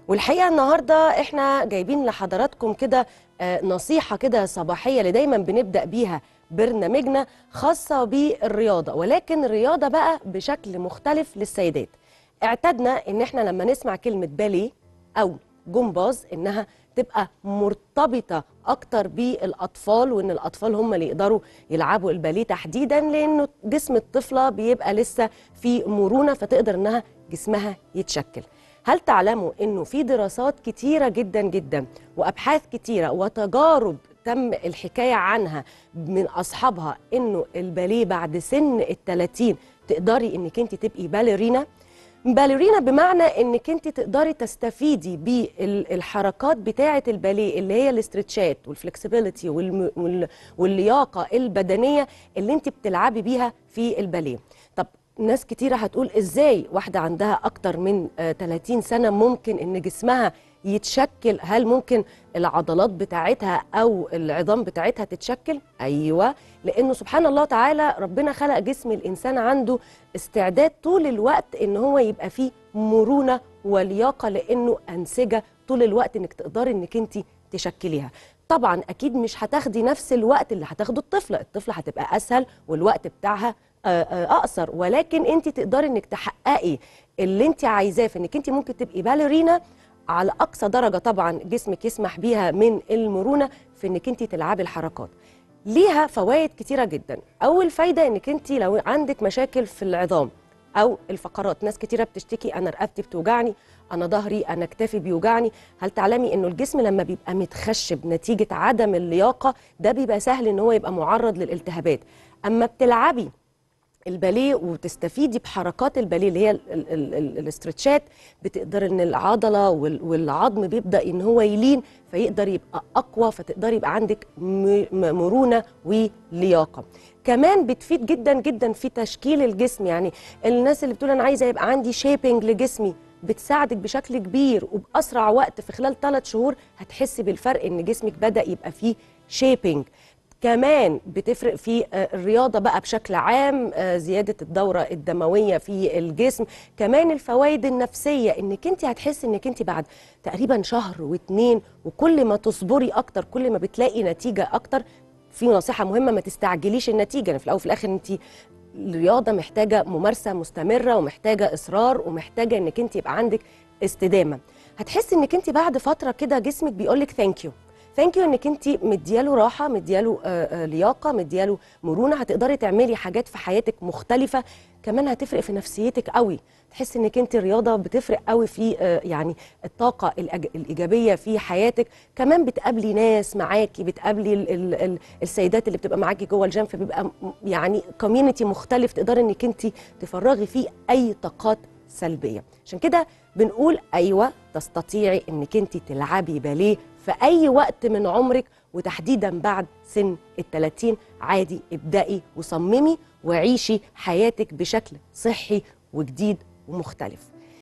والحقيقه النهارده احنا جايبين لحضراتكم كده آه، نصيحه كده صباحيه اللي دايما بنبدا بيها برنامجنا خاصه بالرياضه ولكن الرياضه بقى بشكل مختلف للسيدات اعتدنا ان احنا لما نسمع كلمه باليه او جمباز انها تبقى مرتبطه اكتر بالاطفال وان الاطفال هم اللي يقدروا يلعبوا الباليه تحديدا لانه جسم الطفله بيبقى لسه في مرونه فتقدر انها جسمها يتشكل هل تعلموا انه في دراسات كتيره جدا جدا وابحاث كتيره وتجارب تم الحكايه عنها من اصحابها انه الباليه بعد سن ال 30 تقدري انك انت تبقي باليرينا باليرينا بمعنى انك انت تقدري تستفيدي بالحركات بتاعه الباليه اللي هي الاسترتشات والفلكسبيليتي والم- وال- واللياقه البدنيه اللي انت بتلعبي بيها في الباليه طب ناس كتيرة هتقول ازاي واحدة عندها اكتر من آه، 30 سنة ممكن ان جسمها يتشكل هل ممكن العضلات بتاعتها او العظام بتاعتها تتشكل ايوه لانه سبحان الله تعالى ربنا خلق جسم الانسان عنده استعداد طول الوقت ان هو يبقى فيه مرونه ولياقه لانه انسجه طول الوقت انك تقدري انك انت تشكليها طبعا اكيد مش هتاخدي نفس الوقت اللي هتاخده الطفله الطفله هتبقى اسهل والوقت بتاعها آه، آه، اقصر ولكن انت تقدري انك تحققي اللي انت عايزاه في انك انت ممكن تبقي باليرينا على اقصى درجه طبعا جسمك يسمح بيها من المرونه في انك انت تلعبي الحركات ليها فوائد كتيره جدا اول فايده انك انت لو عندك مشاكل في العظام او الفقرات ناس كتيره بتشتكي انا رقبتي بتوجعني انا ظهري انا كتافي بيوجعني هل تعلمي انه الجسم لما بيبقى متخشب نتيجه عدم اللياقه ده بيبقى سهل ان هو يبقى معرض للالتهابات اما بتلعبي الباليه وتستفيدي بحركات الباليه اللي هي ال- ال- ال- ال- الاسترتشات بتقدر ان العضله وال- والعظم بيبدا ان هو يلين فيقدر يبقى اقوى فتقدري يبقى عندك م- م- مرونه ولياقه كمان بتفيد جدا جدا في تشكيل الجسم يعني الناس اللي بتقول انا عايزه يبقى عندي شيبنج لجسمي بتساعدك بشكل كبير وباسرع وقت في خلال ثلاث شهور هتحسي بالفرق ان جسمك بدا يبقى فيه شيبنج كمان بتفرق في آه، الرياضه بقى بشكل عام آه، زياده الدوره الدمويه في الجسم كمان الفوائد النفسيه انك انت هتحسي انك انت بعد تقريبا شهر واتنين وكل ما تصبري اكتر كل ما بتلاقي نتيجه اكتر في نصيحه مهمه ما تستعجليش النتيجه يعني في الاول وفي الاخر انت الرياضه محتاجه ممارسه مستمره ومحتاجه اصرار ومحتاجه انك انت يبقى عندك استدامه هتحسي انك انت بعد فتره كده جسمك بيقول لك ثانك يو ثانك يو انك انت مدياله راحه مدياله آه، آه، لياقه مدياله مرونه هتقدري تعملي حاجات في حياتك مختلفه كمان هتفرق في نفسيتك قوي تحسي انك انت الرياضه بتفرق قوي في آه، يعني الطاقه الأج- الايجابيه في حياتك كمان بتقابلي ناس معاكي بتقابلي ال ال ال السيدات اللي بتبقى معاكي جوه الجيم فبيبقى م- يعني كوميونتي مختلف تقدري انك انت تفرغي فيه اي طاقات سلبيه عشان كده بنقول ايوه تستطيعي انك انت تلعبي باليه في اي وقت من عمرك وتحديدا بعد سن ال 30 عادي ابدأي وصممي وعيشي حياتك بشكل صحي وجديد ومختلف